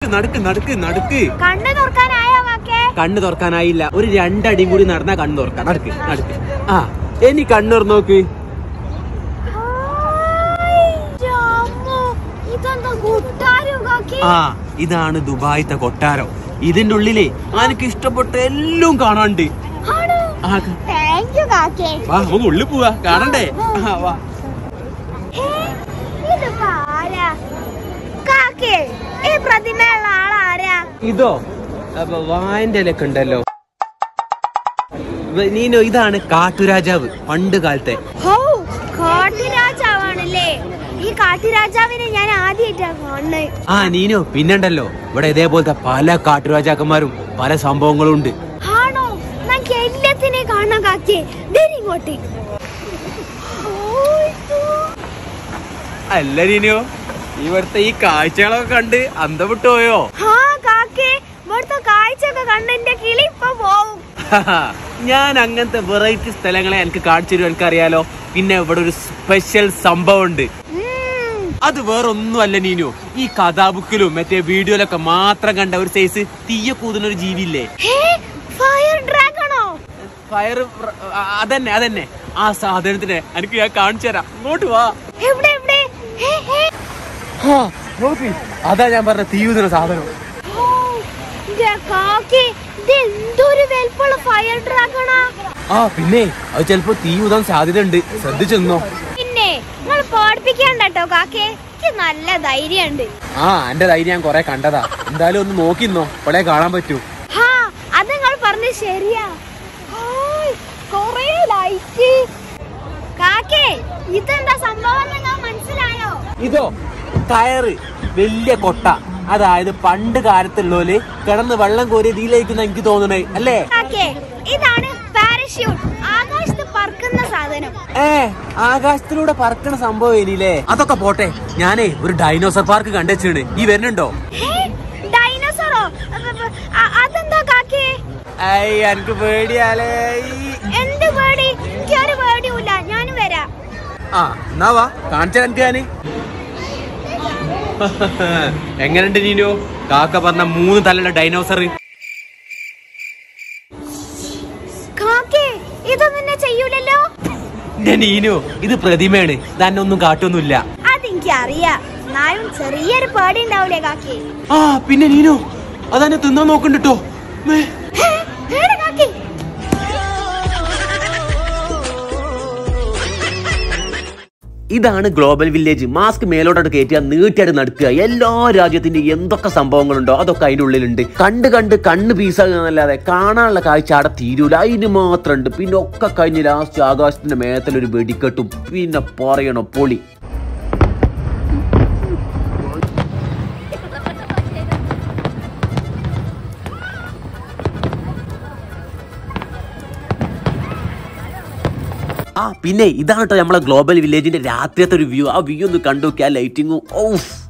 നടക്ക് നടക്ക് നടക്ക് കണ്ണ് തുറക്കാനായോ കാക്കേ കണ്ണ് തുറക്കാനായില്ല ഒരു രണ്ടടിയും കൂടി നടന്നാ കണ്ണ് തുറക്കാം നടക്ക് നടക്ക് ആ ഇനി കണ്ണ് തുറന്ന് നോക്ക് ഹായ്, എൻ്റെ അമ്മോ, ഇതെന്താ കൊട്ടാരോ കാക്കേ ആ ഇതാണ് ദുബായിത്തെ കൊട്ടാരം ഇതിന്റെ ഉള്ളിലെ എനിക്ക് ഇഷ്ടപ്പെട്ട എല്ലാം കാണാണ്ട് ആണോ ആ, താങ്ക് യു കാക്കേ വാ നമുക്ക് ഉള്ളിൽ പോവാ കാണണ്ടേ ആ, വാ ഹേ, ഇതിപ്പോ ആരാ കാക്കേ ഈ പ്രതിമയുള്ള ആളാരാ ഇതോ അപ്പൊ വായന്റെ ഇലൊക്കെ ഉണ്ടല്ലോ വ- നീനോ ഇതാണ് കാട്ടുരാജാവ് പണ്ട് കാലത്തെ ഹോ കാട്ടുരാജാവാണല്ലേ ഈ കാട്ടുരാജാവിനെ ഞാൻ ആദ്യമായിട്ടാ കാണുന്നത് ആ നീനോ പിന്നുണ്ടല്ലോ ഇവിടെ ഇതേപോലത്തെ പല കാട്ടുരാജാക്കന്മാരും പല സംഭവങ്ങളും ഉണ്ട് ആണോ നമുക്ക് എല്ലാത്തിനെ കാണാൻ കാക്കേ ദേ ഇങ്ങോട്ട് അല്ല നീനോ ഇവിടുത്തെ ഈ കാഴ്ചകളൊക്കെ കണ്ട് അന്തം വിട്ടു പോയോ ആ കാക്കേ ഇവിടുത്തെ കാഴ്ചയൊക്കെ കണ്ട് എന്റെ കിളി ഇപ്പൊ പോവും ഞാൻ അങ്ങനത്തെ വെറൈറ്റി സ്ഥലങ്ങളെ എനിക്ക് കാണിച്ചു തരും എനിക്കറിയാലോ പിന്നെ ഇവിടെ ഒരു സ്പെഷ്യൽ സംഭവം ഉണ്ട് ഉം. അത് വേറൊന്നും അല്ല നീനു ഈ കഥാബുക്കിലും മറ്റേ വീഡിയോയിലൊക്കെ മാത്രം കണ്ട ഒരു സൈസ് തീയ കൂതുന്ന ഒരു ജീവിയില്ലേ ഹേ ഫയർ ഡ്രാഗണോ ഫയർ അതന്നെ അതന്നെ ആ സാധനത്തിനെ എനിക്ക് ഞാൻ കാണിച്ചു തരാം ഇങ്ങോട്ട് വാ എവിടെ എവിടെ ഹേ ഹേ ഹാ, നോക്ക് അതാ ഞാൻ പറഞ്ഞ തീ ഊതുന്ന സാധനം ഓ, ഇന്റെ കാക്കേ ഇത് എന്തൊരു വലിപ്പമുള്ള ഫയർ ഡ്രാഗണാ ആ പിന്നെ അത് ചിലപ്പോ തീ ഊതാൻ സാധ്യത ഉണ്ട് ശ്രദ്ധിച്ചെന്നോ പിന്നെ നിങ്ങൾ പേടിപ്പിക്കണ്ട കേട്ടോ കാക്കേ എനിക്ക് നല്ല ധൈര്യമുണ്ട് ആ എന്റെ ധൈര്യം ഞാൻ കൊറേ കണ്ടതാ എന്തായാലും ഒന്ന് നോക്കിന്നോ ഇപ്പോഴേ കാണാൻ പറ്റൂ ഹാ അത് നിങ്ങൾ പറഞ്ഞ ശരിയാ ഹായ്, കൊറേ ലൈറ്റ് കാക്കേ ഇതെന്താ സംഭവം നിങ്ങൾ മനസ്സിലായോ ഇതോ കയറ് വലിയ കൊട്ട അതായത് പണ്ട് കാലത്തുള്ളോല് കിടന്ന് വെള്ളം കോരി ഇതിലേക്കുന്ന എനിക്ക് തോന്നണേ അല്ലേ കാക്കേ ഇതാണ് പാരഷ്യൂട്ട് ആകാശത്ത് പറക്കുന്ന സാധനം ഏ ആകാശത്തിലൂടെ പറക്കണ സംഭവം ഇനിയില്ലേ അതൊക്കെ പോട്ടെ ഞാനേ ഒരു ഡൈനോസർ പാർക്ക് കണ്ടുവച്ചാണ് ഈ വരുന്നുണ്ടോ ഹേ, ഡൈനോസറോ അ- അ- അ- അതെന്താ കാക്കേ ഐ എനിക്ക് പേടിയാലേ എന്ത് പേടി എനിക്കൊരു പേടിയുമില്ല ഞാനും വരാം ആ എന്നാ വാ കാണിച്ചാ എനിക്ക് ഞാന് എങ്ങനെയുണ്ട് നീനോ കാക്ക പറഞ്ഞ മൂന്ന് തലയുള്ള ഡൈനോസർ കാക്കേ ഇതൊന്നും എന്നെ ചെയ്യൂലല്ലോ എന്റെ നീനു ഇത് പ്രതിമയാണ് തന്നെ ഒന്നും കാട്ടൊന്നുമില്ല അതെനിക്ക് അറിയാം എന്നാലും ചെറിയൊരു പേടി ഉണ്ടാവൂലേ കാക്കേ ആ പിന്നെ നീനു അതെന്നെ തിന്നാൻ നോക്കണ്ടോ ഹേ, ഏടെ കാക്കേ ഇതാണ് ഗ്ലോബൽ വില്ലേജ് മാസ്ക് മേലോട്ടോട്ട് കയറ്റിയാൽ നീട്ടിയായിട്ട് നടക്കുക എല്ലാ രാജ്യത്തിന്റെ എന്തൊക്കെ സംഭവങ്ങളുണ്ടോ അതൊക്കെ അതിന്റെ ഉള്ളിലുണ്ട് കണ്ട് കണ്ട് കണ്ണ് പീസാകുന്നല്ലാതെ കാണാനുള്ള കാഴ്ച അവിടെ തീരൂല അതിന് മാത്രം ഉണ്ട് പിന്നെ ഒക്കെ കഴിഞ്ഞ് ലാസ്റ്റ് ആകാശത്തിന്റെ മേത്തിലൊരു വെടിക്കെട്ടും പിന്നെ പറയണോ പൊളി ആ പിന്നെ ഇതാണ് കേട്ടോ നമ്മളെ ഗ്ലോബൽ വില്ലേജിന്റെ രാത്രിയത്തെ ഒരു വ്യൂ ആ വ്യൂ ഒന്ന് കണ്ടു നോക്കിയാ ലൈറ്റിങ്ങും ഓഫ്